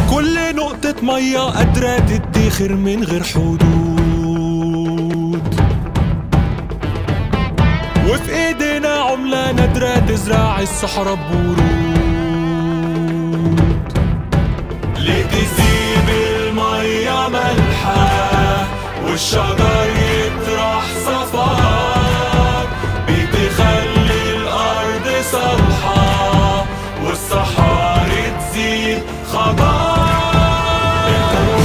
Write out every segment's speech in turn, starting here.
كل نقطة مية قادرة تدخر من غير حدود وفي ايدينا عملة نادرة تزرع الصحراء بورود ليه تسيب المية ملحة والشجر يطرح صفار بتخلي الأرض صالحة والصحاري تزيد خضار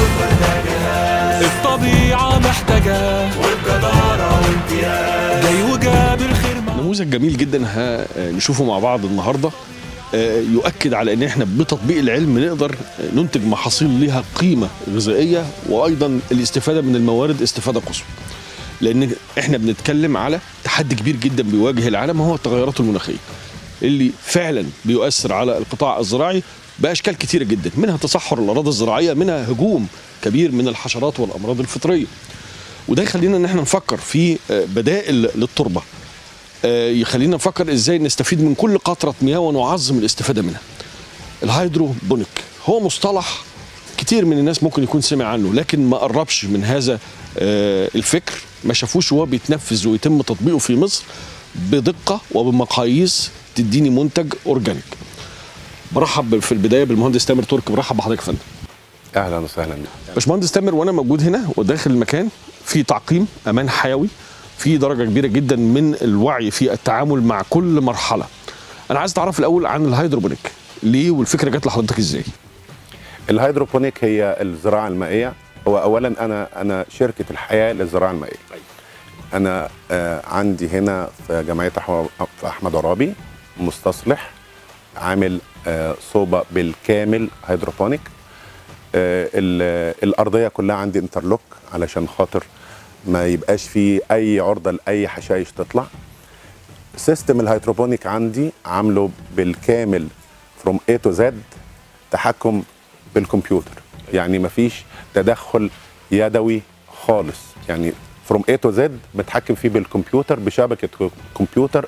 الطبيعة محتاجة وبجدارة وامتياز جاي وجاب الخير مع نموذج جميل جدا هنشوفه مع بعض النهارده آه، يؤكد على ان احنا بتطبيق العلم نقدر ننتج محاصيل ليها قيمه غذائيه وايضا الاستفاده من الموارد استفاده قصوى. لان احنا بنتكلم على تحدي كبير جدا بيواجه العالم وهو التغيرات المناخيه. اللي فعلا بيؤثر على القطاع الزراعي باشكال كتيره جدا منها تصحر الاراضي الزراعيه منها هجوم كبير من الحشرات والامراض الفطريه. وده يخلينا ان احنا نفكر في آه، بدائل للتربه آه، يخلينا نفكر ازاي نستفيد من كل قطره مياه ونعظم الاستفاده منها. الهيدروبونيك هو مصطلح كتير من الناس ممكن يكون سمع عنه لكن ما قربش من هذا آه، الفكر ما شافوش وهو بيتنفذ ويتم تطبيقه في مصر بدقه وبمقاييس تديني منتج اورجانيك. برحب في البدايه بالمهندس تامر ترك برحب بحضرتك يا فندم. اهلا وسهلا باشمهندس تامر وانا موجود هنا وداخل المكان في تعقيم امان حيوي في درجه كبيره جدا من الوعي في التعامل مع كل مرحله انا عايز اتعرف الاول عن الهيدروبونيك ليه والفكره جت لحضرتك ازاي الهيدروبونيك هي الزراعه المائيه هو اولا انا انا شركه الحياه للزراعه المائيه انا آه عندي هنا في جمعيه أحو- في احمد عرابي مستصلح عامل آه صوبه بالكامل هيدروبونيك آه ال- الارضيه كلها عندي انترلوك علشان خاطر ما يبقاش فيه اي عرضه لاي حشائش تطلع سيستم الهيدروبونيك عندي عامله بالكامل فروم A تو Z تحكم بالكمبيوتر يعني مفيش تدخل يدوي خالص يعني فروم A تو Z بتحكم فيه بالكمبيوتر بشبكة كمبيوتر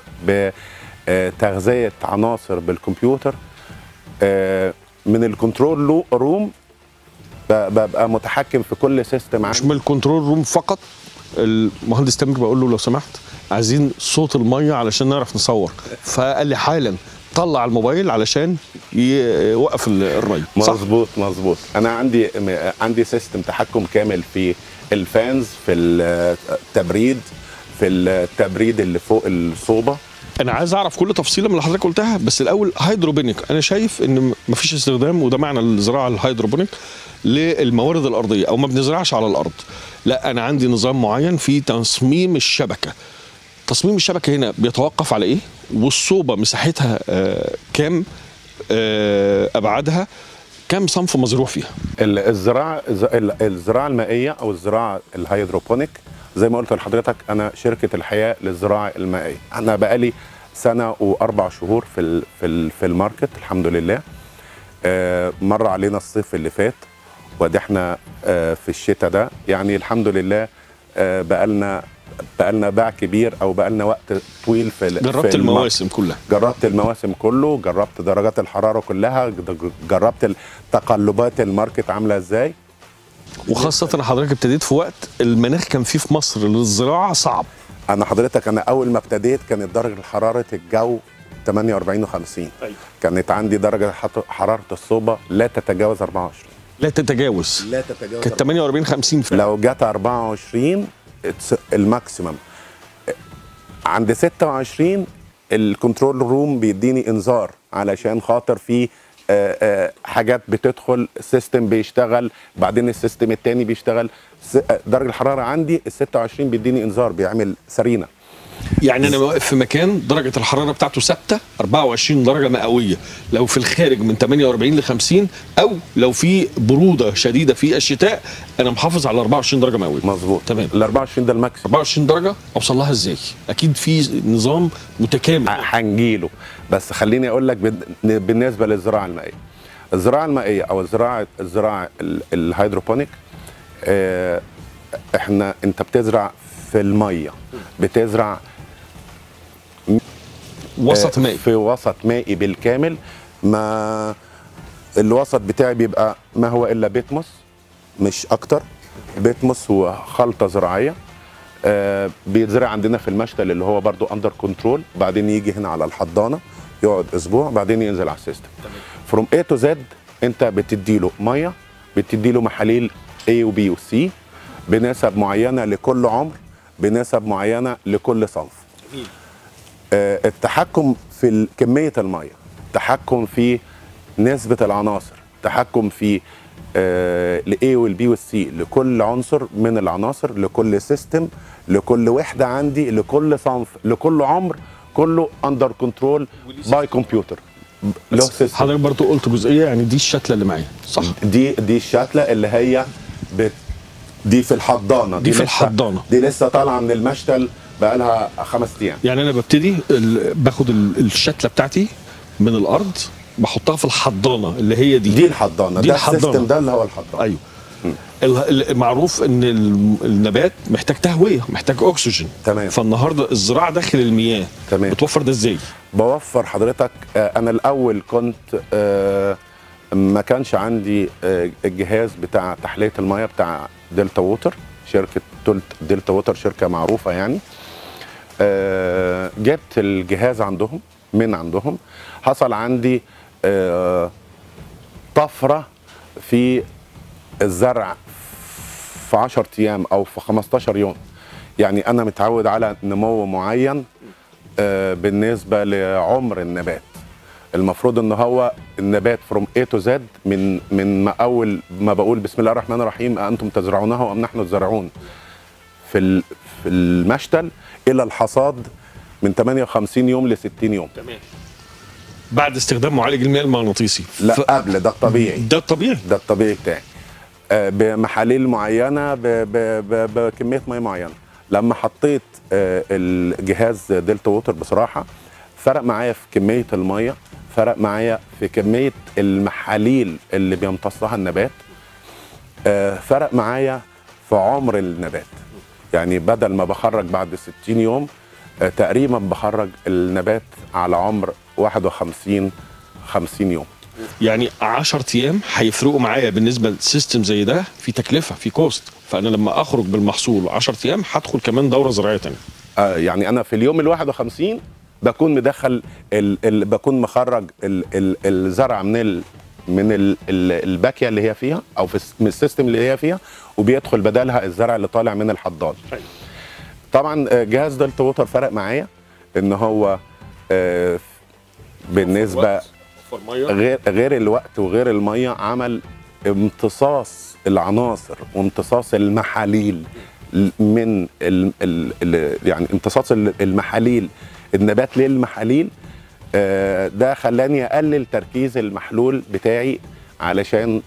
بتغذية عناصر بالكمبيوتر آه، من الكنترول لو- روم ب- ببقى متحكم في كل سيستم مش عندي من الكنترول روم فقط المهندس تامر بقول له لو سمحت عايزين صوت الميه علشان نعرف نصور فقال لي حالا طلع الموبايل علشان يوقف ال- الري صح مظبوط مظبوط انا عندي م- عندي سيستم تحكم كامل في الفانز في التبريد في التبريد اللي فوق الصوبه انا عايز اعرف كل تفصيله من اللي حضرتك قلتها بس الاول هيدروبونيك انا شايف ان مفيش استخدام وده معنى الزراعه الهيدروبونيك للموارد الارضيه او ما بنزرعش على الارض لا انا عندي نظام معين في تصميم الشبكه تصميم الشبكه هنا بيتوقف على ايه والصوبه مساحتها آه كام آه ابعادها كام صنف مزروع فيها ال- الزراعه الز- ال- الزراعه المائيه او الزراعه الهيدروبونيك زي ما قلت لحضرتك انا شركه الحياه للزراعه المائيه انا بقالي سنه واربع شهور في ال- في ال- في الماركت الحمد لله آه، مر علينا الصيف اللي فات وادي احنا آه، في الشتاء ده يعني الحمد لله آه، بقالنا بقالنا باع كبير او بقالنا وقت طويل في ال- في جربت الماركت. المواسم كلها جربت المواسم كله جربت درجات الحراره كلها ج- جربت تقلبات الماركت عامله ازاي وخاصه ان حضرتك ابتديت في وقت المناخ كان فيه في مصر للزراعه صعب انا حضرتك انا اول ما ابتديت كانت درجه حراره الجو 48 و50 أيوة. كانت عندي درجه حط- حراره الصوبه لا تتجاوز 24 لا تتجاوز لا تتجاوز كانت 48 50 فعلا. لو جت 24 اتس الماكسيمم عند 26 الكنترول روم بيديني انذار علشان خاطر في آه، آه، حاجات بتدخل السيستم بيشتغل بعدين السيستم التاني بيشتغل س- آه، درجه الحراره عندي ال 26 بيديني انذار بيعمل سرينه يعني انا واقف في مكان درجه الحراره بتاعته ثابته 24 درجه مئويه لو في الخارج من 48 ل 50 او لو في بروده شديده في الشتاء انا محافظ على 24 درجه مئويه مظبوط تمام ال 24 ده الماكسيمم 24 درجه اوصل لها ازاي اكيد في نظام متكامل هنجيله بس خليني اقول لك بال- بالنسبه للزراعه المائيه الزراعه المائيه او الزراعه الزراعه ال- الهيدروبونيك آه، احنا انت بتزرع في الميه بتزرع وسط آه، مائي في وسط مائي بالكامل ما الوسط بتاعي بيبقى ما هو الا بيتموس مش اكتر بيتموس وخلطه زراعيه آه بيتزرع عندنا في المشتل اللي هو برضو اندر كنترول بعدين يجي هنا على الحضانه يقعد اسبوع بعدين ينزل على السيستم فروم اي تو زد انت بتديله ميه بتديله محاليل A وبي وسي بنسب معينه لكل عمر بنسب معينه لكل صنف آه، التحكم في ال- كميه الميه التحكم في نسبه العناصر التحكم في الاي والبي والسي لكل عنصر من العناصر لكل سيستم لكل وحده عندي لكل صنف لكل عمر كله اندر كنترول باي كمبيوتر له سيستم حضرتك برضو قلت جزئيه يعني دي الشتله اللي معايا صح دي دي الشتله اللي هي بت دي في الحضانه دي في لسه- الحضانة. دي لسه طالعه من المشتل بقى لها خمس ايام يعني انا ببتدي ال- باخد ال- الشتله بتاعتي من الارض بحطها في الحضانه اللي هي دي دي الحضانه دي ده الحضانة. السيستم ده اللي هو الحضانه ايوه ال- ال- معروف ان ال- النبات محتاج تهويه محتاج اكسجين تمام. فالنهارده الزراعه داخل المياه تمام. بتوفر ده ازاي بوفر حضرتك آه، انا الاول كنت آه، ما كانش عندي آه، الجهاز بتاع تحليه الميه بتاع دلتا ووتر شركه تلت دلتا ووتر شركه معروفه يعني آه، جبت الجهاز عندهم من عندهم حصل عندي آه، طفره في الزرع في 10 ايام او في 15 يوم يعني انا متعود على نمو معين آه، بالنسبه لعمر النبات المفروض ان هو النبات فروم اي تو زد من من ما اول ما بقول بسم الله الرحمن الرحيم انتم تزرعونه ام نحن الزارعون في ال- في المشتل الى الحصاد من 58 يوم ل 60 يوم تمام بعد استخدام معالج المياه المغناطيسي لا ف- قبل ده الطبيعي ده الطبيعي ده الطبيعي بتاعي آه، بمحاليل معينه ب- ب- ب- بكميه ميه معينه لما حطيت آه، الجهاز دلتا ووتر بصراحه فرق معايا في كميه الميه فرق معايا في كميه المحاليل اللي بيمتصها النبات آه، فرق معايا في عمر النبات يعني بدل ما بخرج بعد 60 يوم آه، تقريبا بخرج النبات على عمر 51 50 يوم يعني 10 ايام هيفرقوا معايا بالنسبه لسيستم زي ده في تكلفه في كوست فانا لما اخرج بالمحصول 10 ايام هدخل كمان دوره زراعيه ثانيه آه، يعني انا في اليوم ال 51 بكون مدخل ال ال بكون مخرج ال ال الزرع من ال من ال ال الباكيه اللي هي فيها او في الس- من السيستم اللي هي فيها وبيدخل بدلها الزرع اللي طالع من الحضان طبعا آه، جهاز دلتا ووتر فرق معايا ان هو آه، بالنسبه غير غير الوقت وغير الميه عمل امتصاص العناصر وامتصاص المحاليل من ال ال ال يعني امتصاص ال- المحاليل النبات للمحاليل آه، ده خلاني اقلل تركيز المحلول بتاعي علشان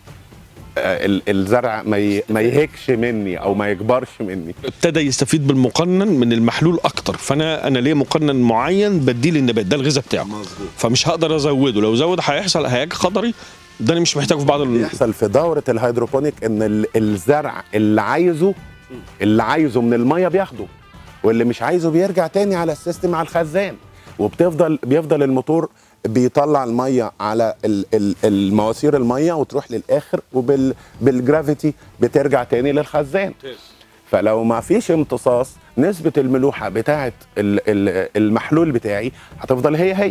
آه، ال- الزرع ما ي- ما يهكش مني او ما يكبرش مني ابتدى يستفيد بالمقنن من المحلول اكتر فانا انا ليه مقنن معين بديه للنبات ده الغذاء بتاعه فمش هقدر ازوده لو زود هيحصل هياج خضري ده انا مش محتاجه في بعض ال... بيحصل في دوره الهيدروبونيك ان ال- الزرع اللي عايزه اللي عايزه من الميه بياخده واللي مش عايزه بيرجع تاني على السيستم على الخزان وبتفضل بيفضل الموتور بيطلع الميه على ال- ال- المواسير الميه وتروح للاخر وبالجرافيتي بترجع تاني للخزان فلو ما فيش امتصاص نسبه الملوحه بتاعه ال- ال- المحلول بتاعي هتفضل هي هي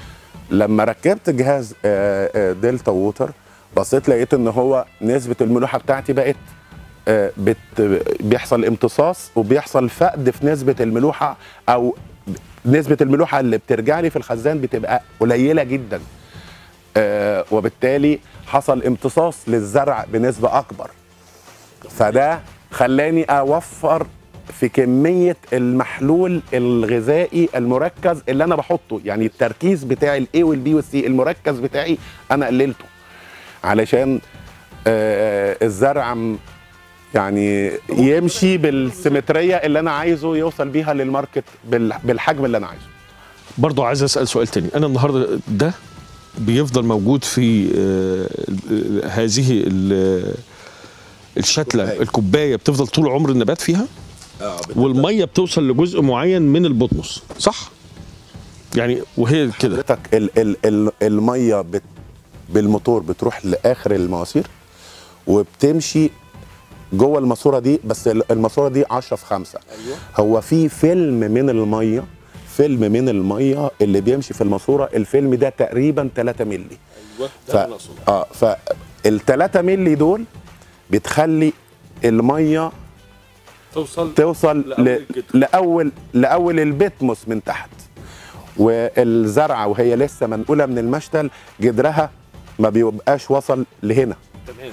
لما ركبت جهاز آه، آه، دلتا ووتر بصيت لقيت ان هو نسبه الملوحه بتاعتي بقت آه، بت بيحصل امتصاص وبيحصل فقد في نسبه الملوحه او نسبه الملوحه اللي بترجع لي في الخزان بتبقى قليله جدا آه، وبالتالي حصل امتصاص للزرع بنسبه اكبر فده خلاني اوفر في كميه المحلول الغذائي المركز اللي انا بحطه يعني التركيز بتاعي الاي والبي والسي المركز بتاعي انا قللته علشان آه، الزرع م- يعني يمشي بالسيمتريه اللي انا عايزه يوصل بيها للماركت بال- بالحجم اللي انا عايزه برضه عايز اسال سؤال تاني انا النهارده ده بيفضل موجود في آه، ال- هذه ال- الشتله الكوباية. الكوبايه بتفضل طول عمر النبات فيها والميه بتوصل لجزء معين من البطنس صح يعني وهي كده حضرتك ال ال ال الميه بت بالموتور بتروح لاخر المواسير وبتمشي جوه الماسوره دي بس الماسوره دي 10 في 5 ايوه هو في فيلم من الميه فيلم من الميه اللي بيمشي في الماسوره الفيلم ده تقريبا 3 مللي ايوه ف... اه فال 3 مللي دول بتخلي الميه توصل توصل لأول ل... الجدر. لاول لاول البتموس من تحت والزرعه وهي لسه منقوله من المشتل جدرها ما بيبقاش وصل لهنا تمام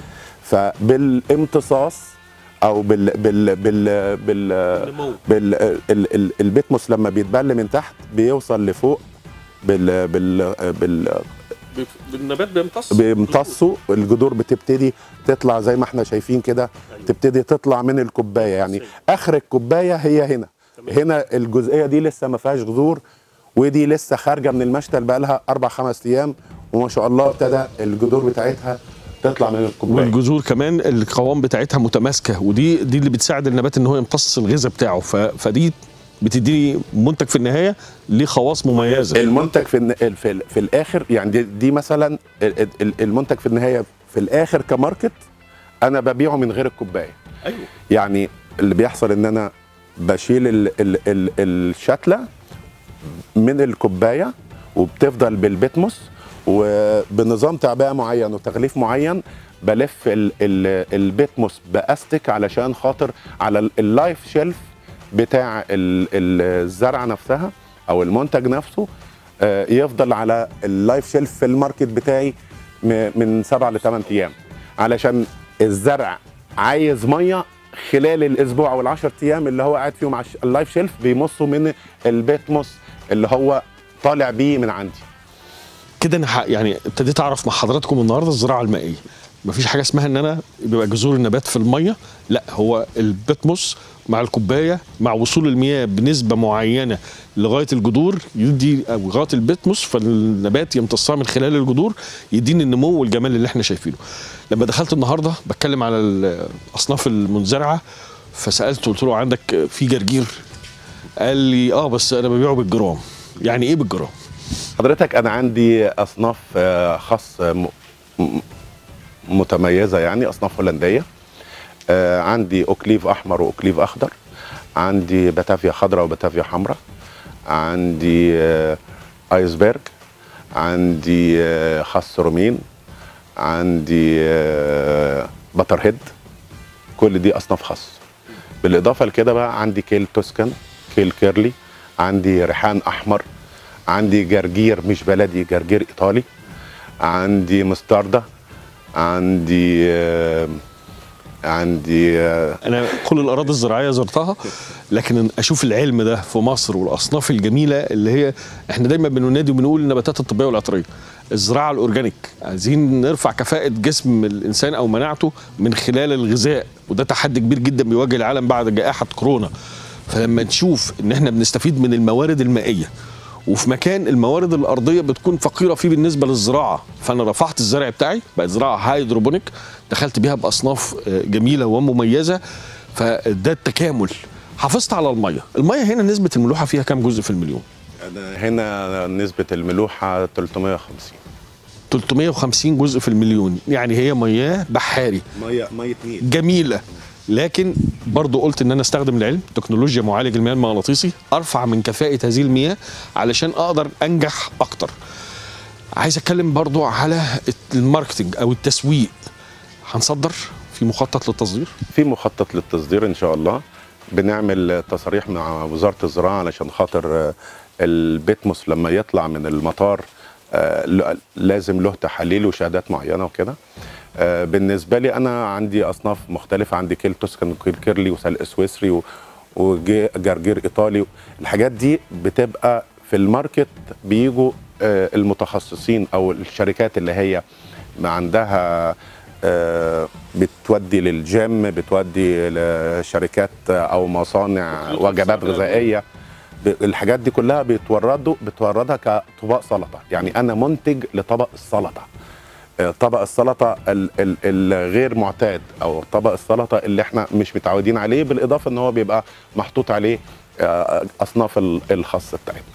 فبالامتصاص او بال بال بال بال النمو. بال ال- ال- البتموس لما بيتبل من تحت بيوصل لفوق بال بال بال بالنبات بيمتص بيمتصوا الجذور بتبتدي تطلع زي ما احنا شايفين كده تبتدي تطلع من الكوبايه يعني اخر الكوبايه هي هنا هنا الجزئيه دي لسه ما فيهاش جذور ودي لسه خارجه من المشتل بقى لها اربع خمس ايام وما شاء الله ابتدى الجذور بتاعتها تطلع من الكوبايه والجذور كمان القوام بتاعتها متماسكه ودي دي اللي بتساعد النبات ان هو يمتص الغذاء بتاعه ف... فدي بتدي منتج في النهايه ليه خواص مميزه المنتج في الن- في, ال- في الاخر يعني دي, دي مثلا ال- ال- المنتج في النهايه في الاخر كماركت انا ببيعه من غير الكوبايه ايوه يعني اللي بيحصل ان انا بشيل ال ال ال الشتله من الكوبايه وبتفضل بالبتموس وبنظام تعبئه معين وتغليف معين بلف ال ال البتموس باستك علشان خاطر على ال- اللايف شيلف بتاع ال- ال- الزرعه نفسها او المنتج نفسه آه، يفضل على اللايف شيلف في الماركت بتاعي م- من سبع لثمان ايام علشان الزرع عايز ميه خلال الاسبوع او العشر ايام اللي هو قاعد فيهم على الش- اللايف شيلف بيمصوا من البيتموس اللي هو طالع بيه من عندي كده انا ح- يعني ابتديت اعرف مع حضراتكم النهارده الزراعه المائيه مفيش حاجه اسمها ان انا بيبقى جذور النبات في الميه لا هو البتموس مع الكوبايه مع وصول المياه بنسبه معينه لغايه الجذور يدي أو لغايه البتموس فالنبات يمتصها من خلال الجذور يديني النمو والجمال اللي احنا شايفينه لما دخلت النهارده بتكلم على الاصناف المنزرعه فسالته قلت له عندك في جرجير قال لي اه بس انا ببيعه بالجرام يعني ايه بالجرام حضرتك انا عندي اصناف آه، خاص آه، م- م- متميزه يعني اصناف هولنديه آه، عندي اوكليف احمر واوكليف اخضر عندي باتافيا خضراء وباتافيا حمراء عندي آه، ايسبرج عندي آه، خس رومين عندي آه، بتر هيد كل دي اصناف خاص بالاضافه لكده بقى عندي كيل توسكان كيل كيرلي عندي ريحان احمر عندي جرجير مش بلدي جرجير ايطالي عندي مستردة عندي آه، عندي آه، انا كل الاراضي الزراعيه زرتها لكن اشوف العلم ده في مصر والاصناف الجميله اللي هي احنا دايما بننادي وبنقول النباتات الطبيه والعطريه الزراعه الاورجانيك عايزين نرفع كفاءه جسم الانسان او مناعته من خلال الغذاء وده تحدي كبير جدا بيواجه العالم بعد جائحه كورونا فلما نشوف ان احنا بنستفيد من الموارد المائيه وفي مكان الموارد الارضيه بتكون فقيره فيه بالنسبه للزراعه فانا رفعت الزرع بتاعي بقت زراعه هيدروبونيك دخلت بيها باصناف آه، جميله ومميزه فده التكامل حافظت على الميه الميه هنا نسبه الملوحه فيها كام جزء في المليون أنا هنا نسبة الملوحة 350 350 جزء في المليون يعني هي مياه بحاري مية مية نيل جميله لكن برضو قلت ان انا استخدم العلم تكنولوجيا معالج المياه المغناطيسي ارفع من كفاءه هذه المياه علشان اقدر انجح اكتر عايز اتكلم برضو على الماركتنج او التسويق هنصدر في مخطط للتصدير في مخطط للتصدير إن شاء الله بنعمل تصاريح مع وزارة الزراعة علشان خاطر آه، البتموس لما يطلع من المطار آه، ل- لازم له تحاليل وشهادات معينة وكده آه، بالنسبة لي أنا عندي أصناف مختلفة عندي كيل توسكان وكيل كيرلي وسلق سويسري و- وجرجير إيطالي الحاجات دي بتبقى في الماركت بيجوا آه، المتخصصين أو الشركات اللي هي ما عندها آه، بتودي للجيم بتودي لشركات او مصانع وجبات غذائيه ب- الحاجات دي كلها بتوردوا بتوردها كطبق سلطه يعني انا منتج لطبق السلطه آه، طبق السلطه ال- ال- الغير معتاد او طبق السلطه اللي احنا مش متعودين عليه بالاضافه ان هو بيبقى محطوط عليه آه، اصناف ال- الخاصه بتاعتنا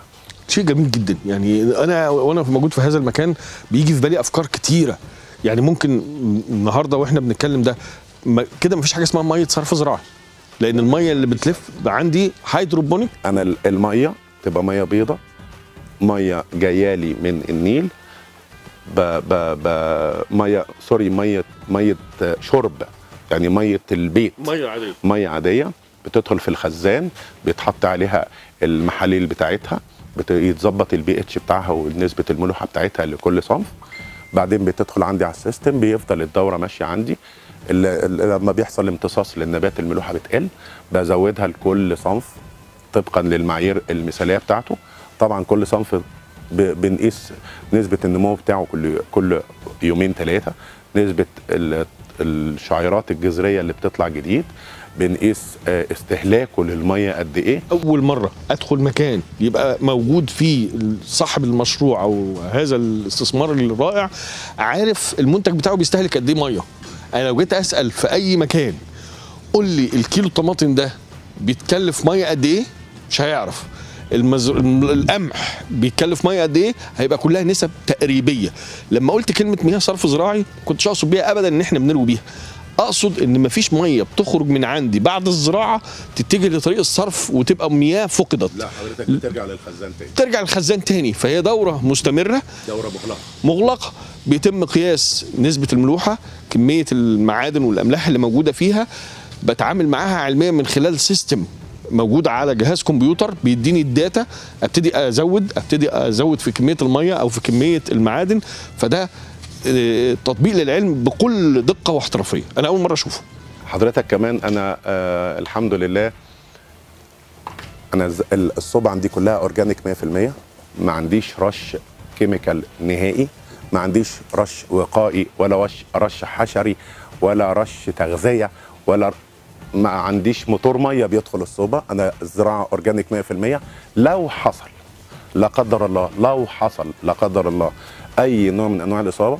شيء جميل جدا يعني انا وانا موجود في هذا المكان بيجي في بالي افكار كتيره يعني ممكن النهارده واحنا بنتكلم ده ما- كده مفيش حاجه اسمها ميه صرف زراعي لان الميه اللي بتلف عندي هيدروبونيك انا ال- الميه تبقى ميه بيضة ميه جايالي من النيل ب ب ب ميه سوري ميه ميه شرب يعني ميه البيت ميه عاديه ميه عاديه بتدخل في الخزان بيتحط عليها المحاليل بتاعتها بت- يتظبط البي اتش بتاعها ونسبه الملوحه بتاعتها لكل صنف بعدين بتدخل عندي على السيستم بيفضل الدوره ماشيه عندي ال- ال- لما بيحصل امتصاص للنبات الملوحه بتقل بزودها لكل صنف طبقا للمعايير المثاليه بتاعته طبعا كل صنف ب- بنقيس نسبه النمو بتاعه كل كل يومين ثلاثه نسبه ال- الشعيرات الجذريه اللي بتطلع جديد بنقيس آه، استهلاكه للميه قد ايه اول مره ادخل مكان يبقى موجود فيه صاحب المشروع او هذا الاستثمار الرائع عارف المنتج بتاعه بيستهلك قد ايه ميه انا لو جيت اسال في اي مكان قول لي الكيلو الطماطم ده بيتكلف ميه قد ايه مش هيعرف المز... الم- القمح بيتكلف ميه قد ايه هيبقى كلها نسب تقريبيه لما قلت كلمه مياه صرف زراعي كنتش اقصد بيها ابدا ان احنا بنروي بيها اقصد ان مفيش ميه بتخرج من عندي بعد الزراعه تتجه لطريق الصرف وتبقى مياه فقدت حضرتك بترجع للخزان تاني ترجع الخزان تاني فهي دوره مستمره دوره مغلقه مغلقه بيتم قياس نسبه الملوحه كميه المعادن والاملاح اللي موجوده فيها بتعامل معاها علميا من خلال سيستم موجود على جهاز كمبيوتر بيديني الداتا ابتدي ازود ابتدي ازود في كميه الميه او في كميه المعادن فده آه، تطبيق للعلم بكل دقه واحترافيه انا اول مره اشوفه حضرتك كمان انا آه الحمد لله انا ز- ال- الصوبة عندي كلها اورجانيك 100% ما عنديش رش كيميكال نهائي ما عنديش رش وقائي ولا رش رش حشري ولا رش تغذيه ولا ما عنديش موتور ميه بيدخل الصوبة انا الزراعه اورجانيك 100% لو حصل لا قدر الله لو حصل لا قدر الله اي نوع من انواع الاصابه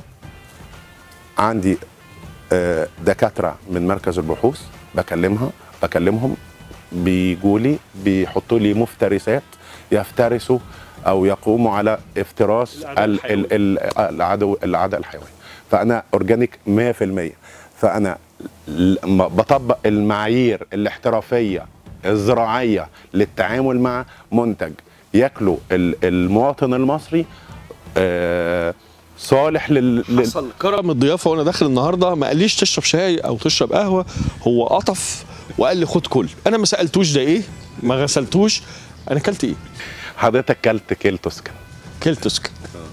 عندي آه، دكاتره من مركز البحوث بكلمها بكلمهم بيجوا لي بيحطوا لي مفترسات يفترسوا او يقوموا على افتراس الأعداء ال- الحيوية. ال- ال- العدو الاعداء الحيويه فانا اورجانيك 100% فانا ل- م- بطبق المعايير الاحترافيه الزراعيه للتعامل مع منتج ياكله ال- المواطن المصري آه، صالح لل, لل... حصل كرم الضيافه وانا داخل النهارده ما قاليش تشرب شاي او تشرب قهوه هو قطف وقال لي خد كل انا ما سالتوش ده ايه ما غسلتوش انا اكلت ايه حضرتك كلت كيل توسكن كلتسك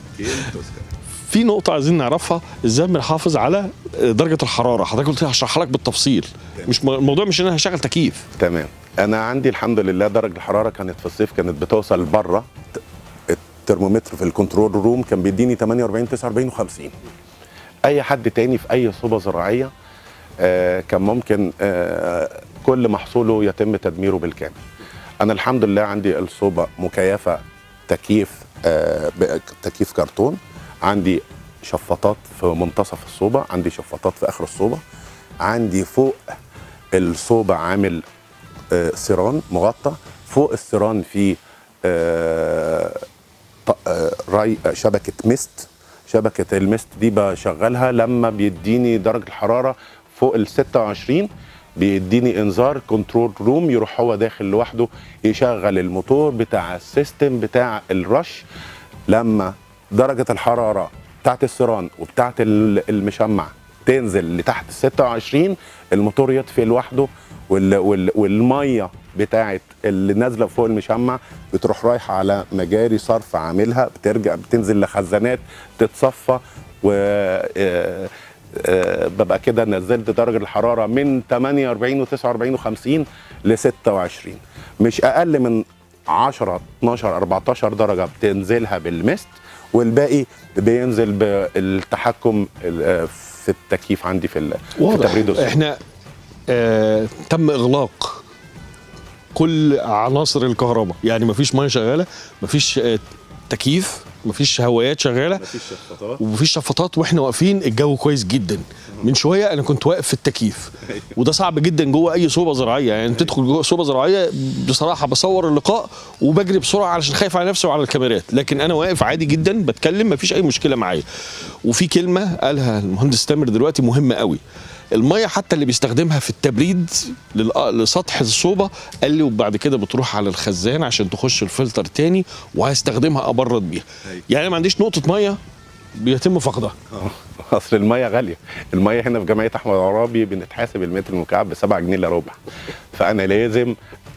في نقطة عايزين نعرفها ازاي بنحافظ على درجة الحرارة، حضرتك قلت لي هشرحها لك بالتفصيل، مش م- الموضوع مش ان انا هشغل تكييف، تمام انا عندي الحمد لله درجه الحراره كانت في الصيف كانت بتوصل بره الترمومتر في الكنترول روم كان بيديني 48 49 و50 اي حد تاني في اي صوبه زراعيه آه كان ممكن آه كل محصوله يتم تدميره بالكامل انا الحمد لله عندي الصوبه مكيفه تكييف آه ب- تكييف كرتون عندي شفاطات في منتصف الصوبه عندي شفاطات في اخر الصوبه عندي فوق الصوبه عامل آه، سيران مغطى فوق السيران في آه، ط- آه، ري آه، شبكه مست شبكه المست دي بشغلها لما بيديني درجه الحراره فوق ال 26 بيديني انذار كنترول روم يروح هو داخل لوحده يشغل الموتور بتاع السيستم بتاع الرش لما درجه الحراره بتاعت السيران وبتاعت ال- المشمع تنزل لتحت ال 26 الموتور يطفي لوحده وال وال والميه بتاعت اللي نازله فوق المشمع بتروح رايحه على مجاري صرف عاملها بترجع بتنزل لخزانات تتصفى و آه، آه، ببقى كده نزلت درجه الحراره من 48 و49 و50 ل 26 مش اقل من 10 12 14 درجه بتنزلها بالمست والباقي بينزل بالتحكم ال- في التكييف عندي في ال- في واضح تبريد الصوت. احنا آه تم اغلاق كل عناصر الكهرباء، يعني مفيش ميه شغالة، مفيش آه تكييف، مفيش هوايات شغاله مفيش شفاطات ومفيش شفاطات واحنا واقفين الجو كويس جدا من شويه انا كنت واقف في التكييف وده صعب جدا جوه اي صوبه زراعيه يعني تدخل جوه صوبه زراعيه بصراحه بصور اللقاء وبجري بسرعه علشان خايف على نفسي وعلى الكاميرات لكن انا واقف عادي جدا بتكلم مفيش اي مشكله معايا وفي كلمه قالها المهندس تامر دلوقتي مهمه قوي الميه حتى اللي بيستخدمها في التبريد للأ- لسطح الصوبه قال لي وبعد كده بتروح على الخزان عشان تخش الفلتر تاني وهستخدمها ابرد بيها يعني أنا ما عنديش نقطه ميه بيتم فقدها اصل الميه غاليه الميه هنا في جمعيه احمد عرابي بنتحاسب المتر المكعب ب 7 جنيه الا ربع فانا لازم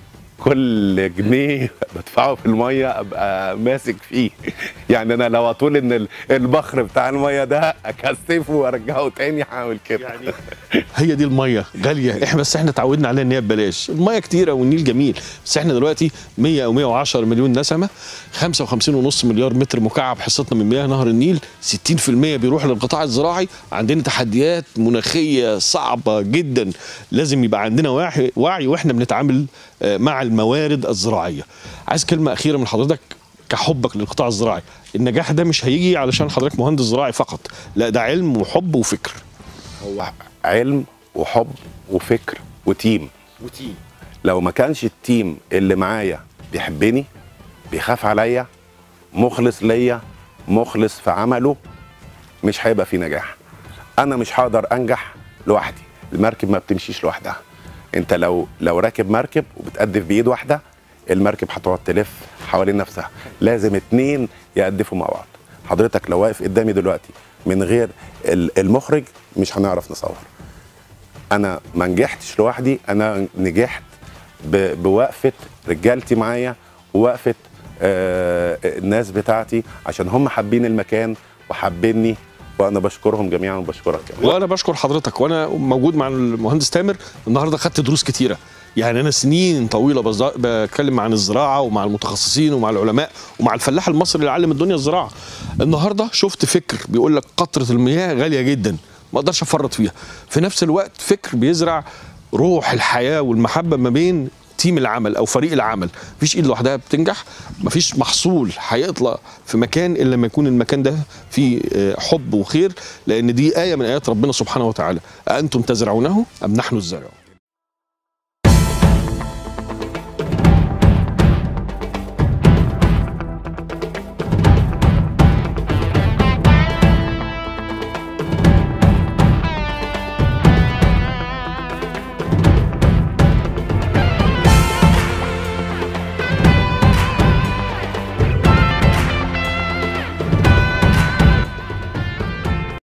كل جنيه بدفعه في الميه ابقى ماسك فيه يعني انا لو اطول ان ال- البخر بتاع الميه ده اكثفه وارجعه تاني هعمل كده يعني هي دي الميه غاليه احنا بس احنا اتعودنا عليها ان هي ببلاش الميه كتيره والنيل جميل بس احنا دلوقتي 100 او 110 مليون نسمه 55.5 مليار متر مكعب حصتنا من مياه نهر النيل 60% بيروح للقطاع الزراعي عندنا تحديات مناخيه صعبه جدا لازم يبقى عندنا وعي, وعي واحنا بنتعامل آه، مع الموارد الزراعيه عايز كلمه اخيره من حضرتك كحبك للقطاع الزراعي النجاح ده مش هيجي علشان حضرتك مهندس زراعي فقط لا ده علم وحب وفكر هو علم وحب وفكر وتيم وتيم لو ما كانش التيم اللي معايا بيحبني بيخاف عليا مخلص ليا مخلص في عمله مش هيبقى في نجاح انا مش هقدر انجح لوحدي المركب ما بتمشيش لوحدها انت لو لو راكب مركب وبتقدف بايد واحده المركب هتقعد تلف حوالين نفسها لازم اتنين يقدفوا مع بعض حضرتك لو واقف قدامي دلوقتي من غير ال- المخرج مش هنعرف نصور انا ما نجحتش لوحدي انا نجحت ب- بوقفه رجالتي معايا ووقفه آه الناس بتاعتي عشان هم حابين المكان وحابيني وانا بشكرهم جميعا وبشكرك كمان وانا بشكر حضرتك وانا موجود مع المهندس تامر النهارده خدت دروس كتيره يعني انا سنين طويله بز- بتكلم عن الزراعه ومع المتخصصين ومع العلماء ومع الفلاح المصري اللي علم الدنيا الزراعه النهارده شفت فكر بيقول لك قطره المياه غاليه جدا ما اقدرش افرط فيها في نفس الوقت فكر بيزرع روح الحياه والمحبه ما بين تيم العمل او فريق العمل مفيش ايد لوحدها بتنجح مفيش محصول هيطلع في مكان الا لما يكون المكان ده فيه آه، حب وخير لان دي ايه من ايات ربنا سبحانه وتعالى انتم تزرعونه ام نحن الزارعون